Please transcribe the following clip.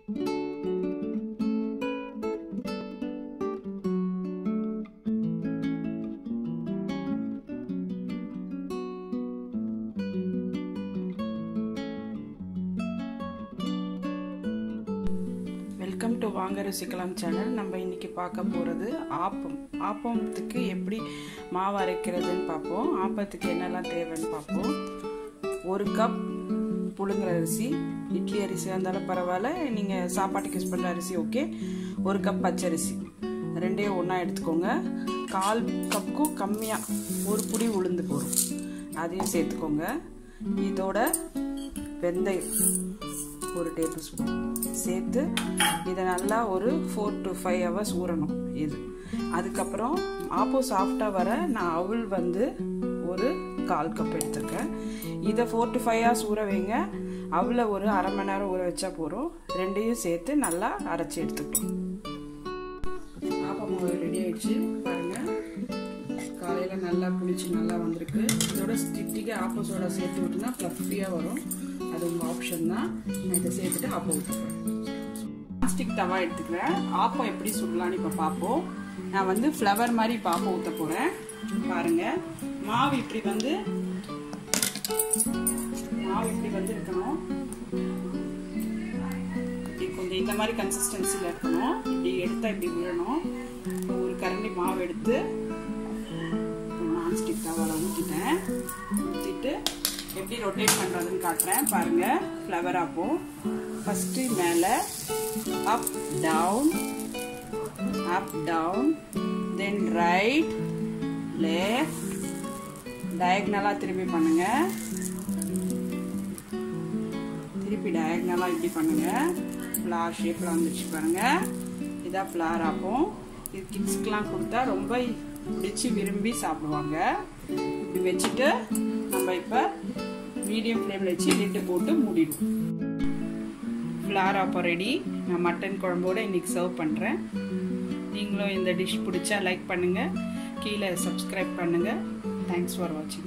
welcome to வாங்க ருசிக்கலாம் channel நம்ம இன்னைக்கு பார்க்க போகிறது ஆப்பம் ஆப்பத்துக்கு எப்படி மாவு அரைக்கிறதுன்னு பார்ப்போம் ஆப்பத்துக்கு என்னெல்லாம் தேவைன்னு பார்ப்போம் ஒரு கப் புழுங்கல் அரிசி இட்லி அரிசியாக இருந்தாலும் பரவாயில்ல நீங்கள் சாப்பாட்டுக்கு யூஸ் பண்ணுற அரிசி ஓகே ஒரு கப் பச்சரிசி ரெண்டையும் ஒன்றா எடுத்துக்கோங்க கால் கப்புக்கும் கம்மியாக ஒரு புடி உளுந்து போகும் அதையும் சேர்த்துக்கோங்க இதோட வெந்தயம் ஒரு டேபிள் ஸ்பூன் சேர்த்து இதை நல்லா ஒரு ஃபோர் டு ஃபைவ் ஹவர்ஸ் ஊறணும் இது அதுக்கப்புறம் ஆப்போ சாஃப்டாக வர நான் அவள் வந்து ஒரு கால் கப் எடுத்திருக்கேன் இதை ஃபோர் டு ஃபைவ் ஹவர்ஸ் ஊற வைங்க அவளை ஒரு அரை மணி நேரம் ஊற வச்சா போகிறோம் ரெண்டையும் சேர்த்து நல்லா அரைச்சி எடுத்துக்கலாம் ஆப்பம் மாவு ரெடி ஆயிடுச்சு பாருங்கள் காலையில் நல்லா புளிச்சு நல்லா வந்திருக்கு இதோட ஸ்டிட்டிக்கு ஆப்போ சோடா சேர்த்து விட்டுனா ஃப்ளஃபியாக வரும் அது உங்கள் ஆப்ஷன் தான் நான் இதை சேர்த்துட்டு ஆப்பம் ஊற்றுக்கிறேன் நான்ஸ்டிக் தவா எடுத்துக்கிறேன் ஆப்பம் எப்படி சுடலான்னு இப்போ பார்ப்போம் நான் வந்து ஃப்ளவர் மாதிரி இப்போ ஆப்பம் ஊற்ற போகிறேன் பாருங்கள் மாவு இப்படி வந்து மாவு இப்படி வந்து இருக்கணும் இப்படி கொஞ்சம் இந்த மாதிரி கன்சிஸ்டன்சியில் இருக்கணும் இப்படி எடுத்தால் இப்படி விழணும் ஒரு கரண்டி மாவு எடுத்து நான்ஸ்டிக் தவாவில் ஊற்றிட்டேன் ஊற்றிட்டு எப்படி ரொட்டேட் பண்ணுறதுன்னு காட்டுறேன் பாருங்கள் ஃப்ளவர் ஆப்போம் ஃபஸ்ட்டு மேலே up down up down then right left டயக்னலாக திருப்பி பண்ணுங்க திருப்பி டயக்னலாக இப்படி பண்ணுங்க ஃப்ளார் ஷேப்பில் வந்துடுச்சு பாருங்க இதான் ஃப்ளார் ஆப்போம் இது கிட்ஸ்க்கெலாம் கொடுத்தா ரொம்ப பிடிச்சி விரும்பி சாப்பிடுவாங்க இப்படி வச்சுட்டு நம்ம இப்போ மீடியம் ஃப்ளேமில் வச்சு லிட்டு போட்டு மூடிடும் ஃப்ளார் ஆப்போ ரெடி நான் மட்டன் குழம்போடு இன்றைக்கி சர்வ் பண்ணுறேன் நீங்களும் இந்த டிஷ் பிடிச்சா லைக் பண்ணுங்கள் கீழே சப்ஸ்கிரைப் பண்ணுங்கள் தேங்க்ஸ் ஃபார் வாட்சிங்